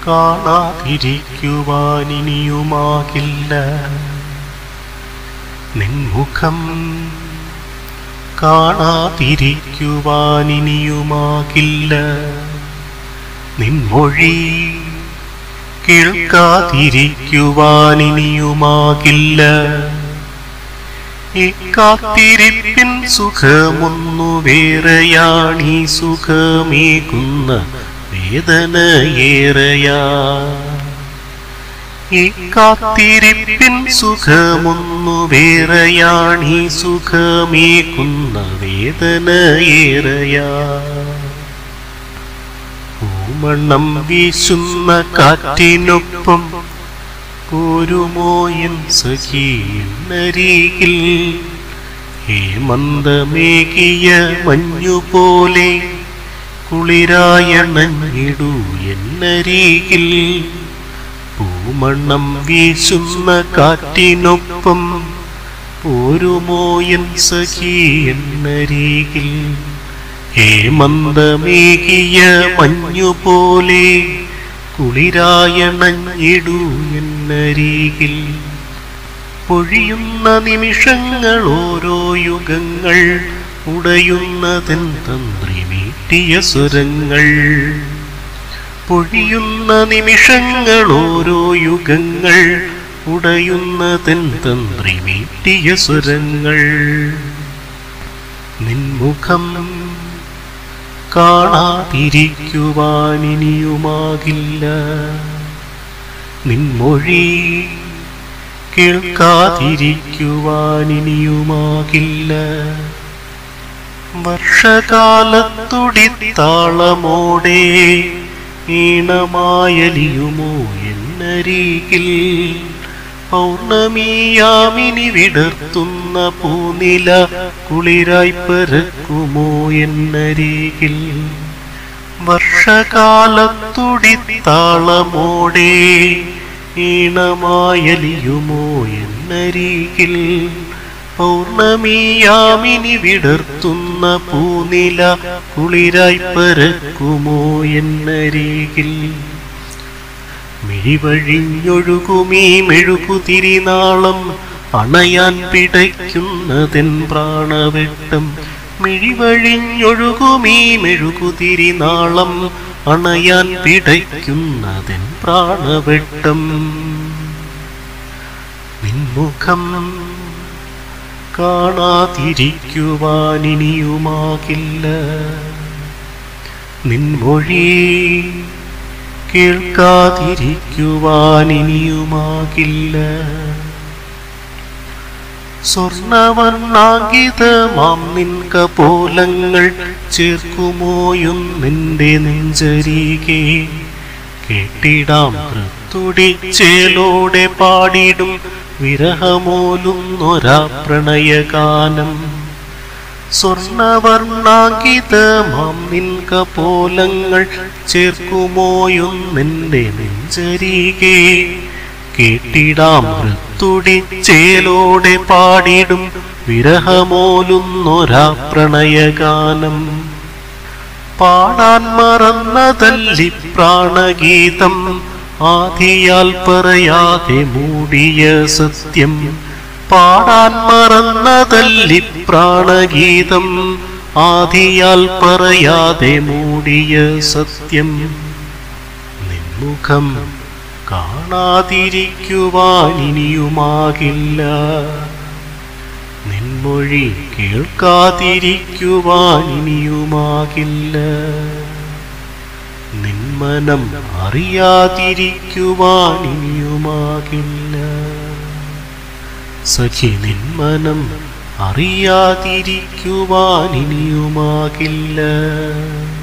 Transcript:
കാണാതിരിക്കുവാനിനിയുമാകില്ല നിൻമുഖം കാണാതിരിക്കുവാനിനിയുമാകില്ല നിൻമൊഴി കേൾക്കാതിരിക്കുവാനിനിയുമാകില്ല ഈ കാത്തിരിപ്പിൻ സുഖമൊന്നു വേറെയാണീ സുഖമേകുന്ന വേദനയേറെയാ ഈ കാത്തിരിപ്പിൻ സുഖമൊന്നു വേറെയാണീ സുഖമേകുന്ന വേദനയേറെയാ പൂമണ്ണം വീശുന്ന കാറ്റിനൊപ്പം പോരുമോയൻ സഖീന്നരികിൽ ഹേമന്തമേകിയ മഞ്ഞുപോലെ കുളിരായണഞ്ഞിടൂ എന്നരികിൽ പൂമണ്ണം വീശുന്ന കാറ്റിനൊപ്പം പോരുമോയൻ സഖീന്നരികിൽ ഹേമന്തമേകിയ മഞ്ഞുപോലെ കുളിരായണഞ്ഞിടൂ എന്നരികിൽ പൊഴിയുന്ന നിമിഷങ്ങൾ ഓരോ യുഗങ്ങൾ ഉടയുന്നതൻ തന്ത്രി മീട്ടിയ സ്വരങ്ങൾ പൊഴിയുന്ന നിമിഷങ്ങൾ ഓരോ യുഗങ്ങൾ ഉടയുന്നതൻ തന്ത്രി മീട്ടിയ സ്വരങ്ങൾ നിൻമുഖം കാണാതിരിക്കുവാനിനിയുമാകില്ല നിൻമൊഴി കേൾക്കാതിരിക്കുവാനിനിയുമാകില്ല വർഷകാലത്തുടിത്താളമോടെ ഈണമായലിയുമോ എന്നരികിൽ പൗർണമിയാമിനി വിടർത്തുന്ന പൂനില കുളിരായി പരക്കുമോ എന്നരികിൽ വർഷകാലത്തുടിത്താളമോടെ ഈണമായലിയുമോ എന്നരികിൽ പൗർണമിയാമിനി വിടർത്തുന്ന പൂനില കുളിരായി പരക്കുമോ എന്നരികിൽ മിഴിവഴിഞ്ഞൊഴുകുമീ മെഴുകുതിരിനാളം അണയാൻ പിടയ്ക്കുന്നതെൻ പ്രാണവെട്ടം മിഴിവഴിഞ്ഞൊഴുകുമീ മെഴുകുതിരിനാളം അണയാൻ പിടയ്ക്കുന്നതെൻ പ്രാണവെട്ടം നിൻമുഖം കാണാതിരിക്കുവാനിനിയുമാകില്ല നിൻമൊഴി കേൾക്കാതിരിക്കുവാനിനിയുമാകില്ല സ്വർണവർണ്ണാങ്കിതമാം നിൻ കപോലങ്ങൾ ചേർക്കുമോയും നിന്റെ നെഞ്ചരികെ കേട്ടിടാം കൃത്തുടിച്ചേലോടെ പാടിടും വിരഹമോലുന്നൊരാ പ്രണയഗാനം സ്വർണവർണ്ണാങ്കിതമാം നിൻ കപോലങ്ങൾ ചേർക്കുമോയും നിന്റെ നെഞ്ചരികെ കേട്ടിടാം മൃത്തുടിച്ചേലോടെ പാടിടും വിരഹമോലുന്നൊരാ പ്രണയഗാനം പാടാൻ മറന്നതല്ലി പ്രാണഗീതം ആദിയാൽ പറയാതെ മൂടിയ സത്യം പാടാൻ മറന്നതല്ലി പ്രാണഗീതം ആദിയാൽ പറയാതെ മൂടിയ സത്യം നിൻമുഖം കാണാതിരിക്കുവാനിനിയുമാകില്ല നിൻമൊഴി കേൾക്കാതിരിക്കുവാനിനിയുമാകില്ല നിന്മനം അറിയാതിരിക്കുവാനിനിയുമാകില്ല സഖി നിന്മനം അറിയാതിരിക്കുവാനിനിയുമാകില്ല